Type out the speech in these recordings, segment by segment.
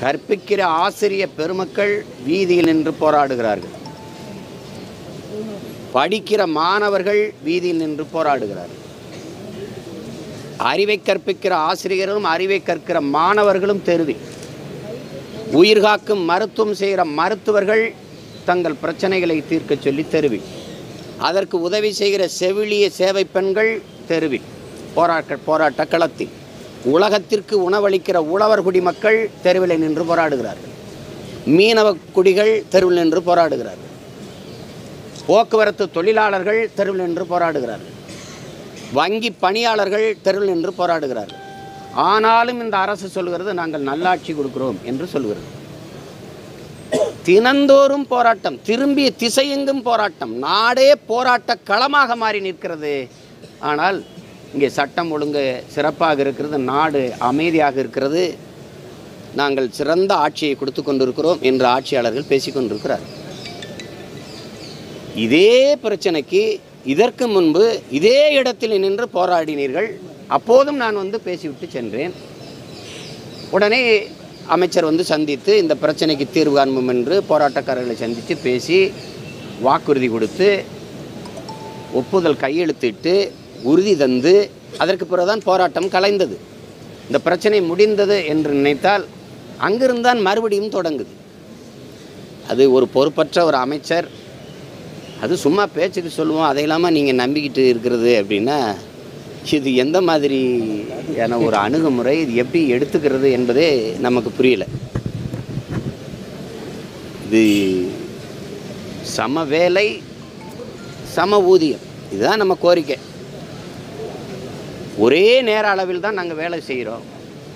கற்பிக்கிற ஆசிரிய பெருமக்கள் வீதியில் நின்று போராடுகிறார்கள் படிக்கிற மாணவர்கள் வீதியில் நின்று போராடுகிறார்கள் அறிவை கற்பிக்கிற ஆசிரியர்களும் அறிவை கற்கிற மாணவர்களும் தெருவில் உயிர்காக்கும் மருத்துவம் செய்கிற மருத்துவர்கள் தங்கள் பிரச்சனைகளை தீர்க்க சொல்லி தெருவில் அதற்கு உதவி செய்கிற செவிலிய சேவை பெண்கள் தெருவில் போராட்ட போராட்ட களத்தில் உலகத்திற்கு உணவளிக்கிற உழவர் குடிமக்கள் தெருவில் நின்று போராடுகிறார்கள் மீனவ குடிகள் தெருவில் நின்று போராடுகிறார்கள் போக்குவரத்து தொழிலாளர்கள் தெருவில் நின்று போராடுகிறார்கள் வங்கி பணியாளர்கள் தெருவில் நின்று போராடுகிறார்கள் ஆனாலும் இந்த அரசு சொல்கிறது நாங்கள் நல்லாட்சி கொடுக்கிறோம் என்று சொல்கிறது தினந்தோறும் போராட்டம் திரும்பிய திசையெங்கும் போராட்டம் நாடே போராட்ட களமாக மாறி நிற்கிறது ஆனால் இங்கே சட்டம் ஒழுங்கு சிறப்பாக இருக்கிறது நாடு அமைதியாக இருக்கிறது நாங்கள் சிறந்த ஆட்சியை கொடுத்து கொண்டிருக்கிறோம் என்று ஆட்சியாளர்கள் பேசிக்கொண்டிருக்கிறார் இதே பிரச்சனைக்கு இதற்கு முன்பு இதே இடத்தில் நின்று போராடினீர்கள் அப்போதும் நான் வந்து பேசிவிட்டு சென்றேன் உடனே அமைச்சர் வந்து சந்தித்து இந்த பிரச்சனைக்கு தீர்வு காண்போம் என்று போராட்டக்காரர்களை சந்தித்து பேசி வாக்குறுதி கொடுத்து ஒப்புதல் கையெழுத்திட்டு உறுதி தந்து அதற்கு பிறகுதான் போராட்டம் கலைந்தது இந்த பிரச்சனை முடிந்தது என்று நினைத்தால் அங்கிருந்தான் மறுபடியும் தொடங்குது அது ஒரு பொறுப்பற்ற ஒரு அமைச்சர் அது சும்மா பேச்சுக்கு சொல்லுவோம் அதை இல்லாமல் நீங்கள் நம்பிக்கிட்டு இருக்கிறது அப்படின்னா இது எந்த மாதிரியான ஒரு அணுகுமுறை இது எப்படி எடுத்துக்கிறது என்பதே நமக்கு புரியல இது சம வேலை சம ஊதியம் இதுதான் நம்ம கோரிக்கை ஒரே நேர அளவில் தான் நாங்கள் வேலை செய்கிறோம்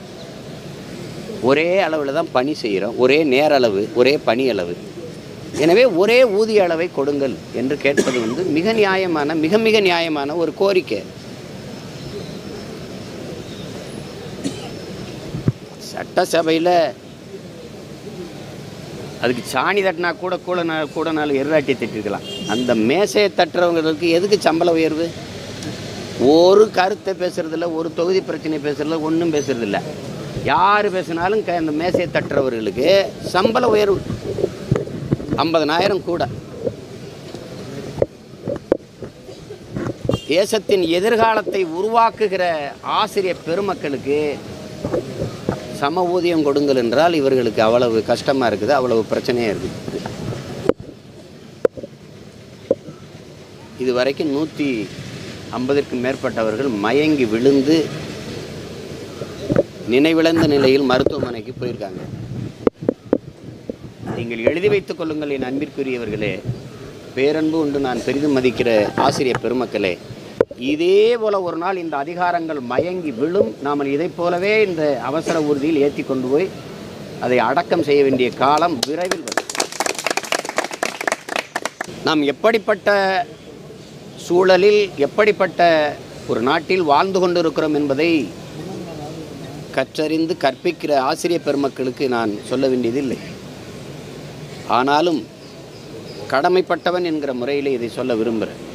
ஒரே அளவில் தான் பணி செய்கிறோம் ஒரே நேர அளவு ஒரே பணி அளவு எனவே ஒரே ஊதிய அளவை கொடுங்கள் என்று கேட்பது வந்து மிக நியாயமான மிக மிக நியாயமான ஒரு கோரிக்கை சட்டசபையில் அதுக்கு சாணி தட்டினா கூட கூட நா- கூட நாலு எருராட்டி தட்டிருக்கலாம் அந்த மேசையை தட்டுறவங்களுக்கு எதுக்கு சம்பள உயர்வு ஒரு கருத்தை பேசுறதில்ல ஒரு தொகுதி பிரச்சனை பேசுறதில்ல ஒன்றும் பேசுறதில்ல யார் பேசினாலும் க அந்த மேசையை தட்டுறவர்களுக்கு சம்பள உயர்வு ஐம்பதனாயிரம் கூட தேசத்தின் எதிர்காலத்தை உருவாக்குகிற ஆசிரியர் பெருமக்களுக்கு சம ஊதியம் கொடுங்கள் என்றால் இவர்களுக்கு அவ்வளவு கஷ்டமாக இருக்குது அவ்வளவு பிரச்சனையாக இருக்குது இது வரைக்கும் நூற்றி ஐம்பதற்கும் மேற்பட்டவர்கள் மயங்கி விழுந்து நினைவிழந்த நிலையில் மருத்துவமனைக்கு போயிருக்காங்க நீங்கள் எழுதி வைத்துக் கொள்ளுங்கள் என் அன்பிற்குரியவர்களே பேரன்பு உண்டு நான் பெரிதும் மதிக்கிற ஆசிரியர் பெருமக்களே இதே போல ஒரு நாள் இந்த அதிகாரங்கள் மயங்கி விழும் நாம் இதைப் போலவே இந்த அவசர ஊர்தியில் ஏற்றி கொண்டு போய் அதை அடக்கம் செய்ய வேண்டிய காலம் விரைவில் வரும் நாம் எப்படிப்பட்ட சூழலில் எப்படிப்பட்ட ஒரு நாட்டில் வாழ்ந்து கொண்டிருக்கிறோம் என்பதை கற்றறிந்து கற்பிக்கிற ஆசிரியர் பெருமக்களுக்கு நான் சொல்ல வேண்டியதில்லை ஆனாலும் கடமைப்பட்டவன் என்கிற முறையில் இதை சொல்ல விரும்புகிறேன்